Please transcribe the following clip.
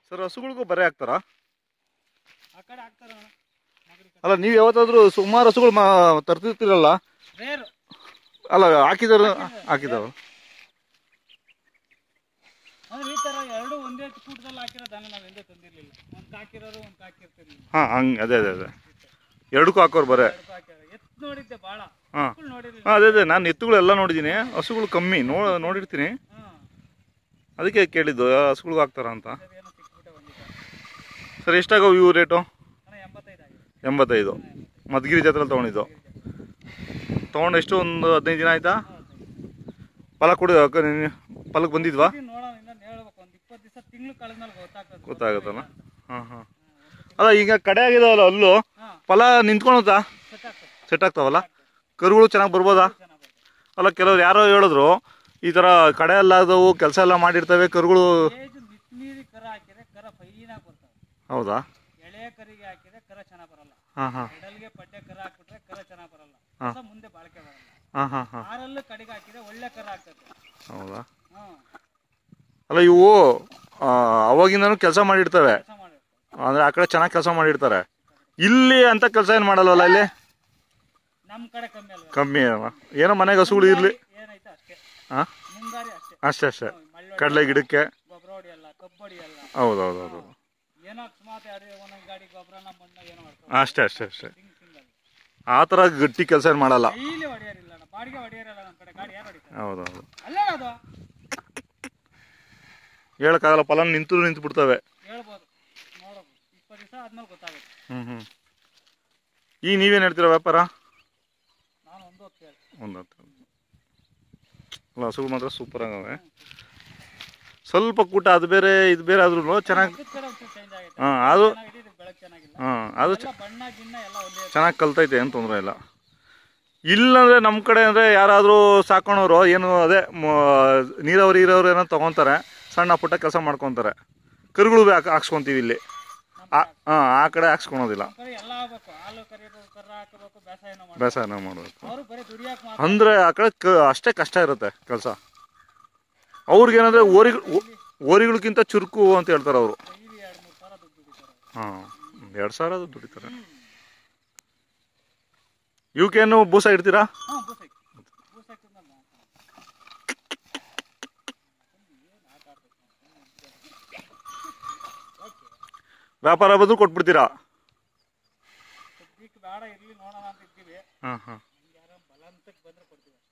Sir ಹಸುಗಳಿಗೂ ಬರೆ ಹಾಕ್ತಾರಾ ಆ ಕಡೆ ಹಾಕ್ತಾರ ಅಣ್ಣ ನಗರಿ ಕಡೆ ಅಲ್ಲ ನೀವು ಯಾವತ್ತಾದ್ರೂ ಸುಮಾರು ಹಸುಗಳು ಮಾ ತರ್ತಿರ್ತೀರಲ್ಲ ರೇರು ಅಲ್ಲ ಹಾಕಿದಾರ ಹಾಕಿದಾವ ಅಂದ್ರೆ ಈ ತರ ಎರಡು ಒಂದೇ ಕೂಟದಲ್ಲಿ ಹಾಕಿರೋ ದನ ನಾವು ಎಂದೂ ತಂದಿರ್ಲಿಲ್ಲ ಒಂದ್ ಹಾಕಿರೋರು ಒಂದ್ ಹಾಕಿರ್ತಿರ್ಲಿಲ್ಲ ಹಾಂ ಹಂಗೆ ಅದೇ ಅದೇ ಅದೇ ಎರಡಕ್ಕೂ ಹಾಕೋರು ಬರೆ ಎರಡು ಹಾಕ್ಯಾರ ಎತ್ ನೋಡಿದ್ದೆ ಬಾಳ ಹಾಂ ಮಕ್ಕಳು ನೋಡಿರ್ಲಿಲ್ಲ ಹಾಂ ಅದೇ ಅದೇ ನಾನು ಎತ್ತುಗಳೆಲ್ಲ ನೋಡಿದ್ದೀನಿ ಹಸುಗಳು ಕಮ್ಮಿ ನೋ ನೋಡಿರ್ತೀನಿ ಹಾ ಅದಕ್ಕೆ ಕೇಳಿದ್ದು ಹಸುಗಳಿಗೂ ಹಾಕ್ತಾರ ಅಂತ ಅದೇನೋ ಸಿಕ್ಬಿಟ್ಟೆ ಬಂದಿದ್ದ ಸರ್ ಎಷ್ಟಾಗವು ಇವು ರೇಟು ಅಣ್ಣ ಎಂಬತ್ತೈದು ಆಗಿದೆ ಎಂಬತ್ತೈದು ಮಧುಗಿರಿ ಜಾತ್ರೆಲಿ ತೊಗೊಂಡಿದ್ದು ತೊಗೊಂಡು ಎಷ್ಟು ಒಂದು ಹದಿನೈದು ದಿನ ಆಯ್ತಾ ಫಲ ಕೊಡಿ ಫಲಕ್ಕೆ ಬಂದಿದ್ವಾ ನೋಡೋಣ ಇನ್ನೊಂದು ಹೇಳ್ಬೇಕು ಒಂದ್ ಇಪ್ಪತ್ತು ದಿವಸ ತಿಂಗಳು ಕಳೆದ್ಮೇಲೆ ಗೊತ್ತಾಗ್ತದೆ ಗೊತ್ತಾಗುತ್ತಲ್ಲ ಹಾಂ ಹಾಂ ಅಲ್ಲ ಈಗ ಕಡೆ ಆಗಿದಾವಲ್ಲ ಅಲ್ಲೂ ಹಾ ಫಲ ನಿಂತ್ಕೊಳುತ್ತಾ ಸೆಟ್ ಆಗ್ತದೆ ಸೆಟ್ ಆಗ್ತಾವಲ್ಲ ಕರುಗಳು ಚೆನ್ನಾಗಿ ಬರ್ಬೋದಾ ಚೆನ್ನಾಗಿ ಬರ್ತದೆ ಅಲ್ಲ ಕೆಲವ್ರು ಯಾರೋ ಹೇಳಿದ್ರು ಈ ಥರ ಕಡೆ ಎಲ್ಲಾದವು ಕೆಲಸ ಎಲ್ಲ ಮಾಡಿರ್ತವೆ ಕರುಗಳು ಏಜ್ ಮಿತ್ಮೀರಿ ಕರ ಹಾಕಿದ್ರೆ ಕರ ಫೈನಾಗಿ ಬರ್ತವೆ ಹೌದಾ ಎಳೆಯ ಕರಿಗೆ ಹಾಕಿದ್ರೆ ಕರ ಚೆನ್ನಾಗಿ ಬರಲ್ಲ ಹಾಂ ಹಾಂ ಎಡಲ್ಗೆ ಪಡ್ಡೆ ಕರ ಹಾಕ್ಬಿಟ್ರೆ ಕರ ಚೆನ್ನಾಗಿ ಬರಲ್ಲ ಹಾ. ಹೊಸ ಮುಂದೆ ಬಾಳಿಕೆ ಬರಲ್ಲ ಹಾಂ ಹಾಂ ಹಾಂ ಆರಲ್ಲೂ ಕಡೆಗೆ ಹಾಕಿದ್ರೆ ಒಳ್ಳೆ ಕರ ಆಗ್ತದೆ ಹೌದಾ ಹ್ಮ್ ಅಲ್ಲ ಇವು ಆ, ಅವಾಗಿಂದನೂ ಕೆಲಸ ಮಾಡಿರ್ತವೆ ಕೆಲಸ ಮಾಡಿರ್ತಾರೆ ಅಂದ್ರೆ ಆ ಕಡೆ ಚೆನ್ನಾಗಿ ಕೆಲಸ ಮಾಡಿರ್ತಾರೆ ಇಲ್ಲಿ ಅಂತ ಕೆಲಸ ಏನು ಮಾಡಲ್ವಲ್ಲ ಇಲ್ಲಿ ನಮ್ ಕಡೆ ಕಮ್ಮಿ ಅಲ್ವಾ ಕಮ್ಮಿ ಅಲ್ವಾ? ಏನೋ ಮನೆಗೆ ಹಸುಗಳು ಇರಲಿ ಏನೈತೆ ಅಷ್ಟೇ ಹಾಂ ಮುಂಗಾರಿ ಅಷ್ಟೇ ಅಷ್ಟೇ ಅಷ್ಟೇ ಮಳ್ಳಿ ಕಡಲೆ ಗಿಡಕ್ಕೆ ಗೊಬ್ಬರ ಹೊಡಿಯಲ್ಲ ಕಬ್ಬು ಹೊಡಿಯಲ್ಲ ಹೌದು ಹೌದು ಹೌದು ಏನೋ ಅಕಸ್ಮಾತ್ ಯಾರು ಒಂದೊಂದು ಗಾಡಿ ಗೊಬ್ಬರನ ಮಣ್ಣು ಏನೋ ಮಾಡ್ತಾರೆ ಅಷ್ಟೇ ಅಷ್ಟೇ ಅಷ್ಟೇ ಸಿಂಗ್ ಸಿಂಗಲ್ ಆ ಥರ ಗಟ್ಟಿ ಕೆಲಸ ಏನು ಮಾಡಲ್ಲ ಡೈಲಿ ಹೊಡಿಯಾರಿಲ್ಲ ಅಣ್ಣ. ಬಾಡಿಗೆ ಹೊಡಿಯಾರಲ್ಲ ನಮ್ಮ ಕಡೆ ಗಾಡಿ ಯಾರು ಹೊಡಿತಾರೆ ಹೌದು ಹೌದು ಅಲ್ಲೇ ಅದು ಹೇಳಕ್ಕಾಗಲ್ಲ ಫಲ ನಿಂತು ನಿಂತು ಬಿಡ್ತವೆ ಹೇಳ್ಬೋದು ನೋಡೋದು ಇಪ್ಪತ್ತು ದಿವಸ ಆದ್ಮೇಲೆ ಗೊತ್ತಾಗುತ್ತೆ ಹ್ಞೂ ಹ್ಞೂ ಈಗ ನೀವೇನು ಹೇಳ್ತೀರಾ ವ್ಯಾಪಾರ ನಾನು ಒಂದು ಹೊತ್ತು ಹೇಳಿ ಒಂದು ಹತ್ತು ಅಲ್ಲ ಹಸುಗಳು ಮಾತ್ರ ಸೂಪರ್ ಆಗವೆ ಸ್ವಲ್ಪ ಕೂಟ ಅದು ಬೇರೆ ಇದು ಬೇರೆ ಆದ್ರೂ ಚೆನ್ನಾಗಿ ಪಕ್ಕದ ಕಡೆ ಒಂಚೂರು ಚೇಂಜ್ ಆಗೈತೆ ಹಾಂ ಅದು ಚೆನ್ನಾಗಿದೆ ಇದು ಬೆಳಕು ಚೆನ್ನಾಗಿಲ್ಲ ಹಾಂ ಅದು ಎಲ್ಲ ಬಣ್ಣ ಗಿಣ್ಣ ಎಲ್ಲ ಒಂದೇ ಚೆನ್ನಾಗಿ ಕಲ್ತೈತೆ ಏನು ತೊಂದರೆ ಇಲ್ಲ ಇಲ್ಲಂದ್ರೆ ನಮ್ಮ ಕಡೆ ಅಂದರೆ ಯಾರಾದರೂ ಸಾಕೋಣವರು ಏನು ಅದೇ ಮ- ನೀರಾವರಿ ಇರೋರು ಏನೋ ತೊಗೊತಾರೆ ಸಣ್ಣ ಪುಟ್ಟ ಕೆಲಸ ಮಾಡ್ಕೊತಾರೆ ಕರುಗಳು ಬೇ ಹಾಕ್- ಹಾಕ್ಸ್ಕೊಂತೀವಿ ಇಲ್ಲಿ ಹಾಂ ಆ ಕಡೆ ಹಾಕ್ಸ್ಕೊಳೋದಿಲ್ಲ ನಮ್ಮ ಕಡೆ ಎಲ್ಲ ಆಗ್ಬೇಕು ಹಾಲು ಕರಿಬೇಕು ಕರ್ರ ಹಾಕಬೇಕು ಬೇಸಾಯನ ಮಾಡಬೇಕು ಬೇಸಾಯನ ಮಾಡಬೇಕು ಅವರು ಬರೀ ದುಡಿಯಾಕ ಮಾತ್ರ ಅಂದರೆ ಆ ಕಡೆ ಕ ಅಷ್ಟೇ ಕಷ್ಟ ಇರುತ್ತೆ ಕೆಲಸ ಅವ್ರಿಗೇನಂದರೆ ಓರಿಗಳು ಓರಿಗಳಿಗಿಂತ ಚುರುಕು ಅಂತ ಹೇಳ್ತಾರೆ ಅವರು ಡೈಲಿ ಎರಡು ಮೂರು ಸಾವಿರ ದುಡ್ಡು ದುಡಿತಾರೆ ಹಾಂ ಎರಡು ಸಾವಿರ ಅದು ದುಡಿತಾರೆ ಇವಕ್ಕೇನು ಬೂಸ ಇಡ್ತೀರಾ ಹಾಂ ಬೂಸೈಕ್ ಬೂಸೈಕ್ ವ್ಯಾಪಾರ ಬಂದು ಕೊಟ್ಬಿಡ್ತೀರಾ ಸದ್ಯಕ್ಕೆ ಬೇಡ ಇರ್ಲಿ ನೋಡೋಣ ಅಂತ ಇದ್ದೀವಿ ಹಾಂ ಹಾಂ ಯಾರ ಬಲಂತಕ್ಕೆ ಬಂದ್ರೆ ಕೊಡ್ತೀವಿ ಅಷ್ಟೇ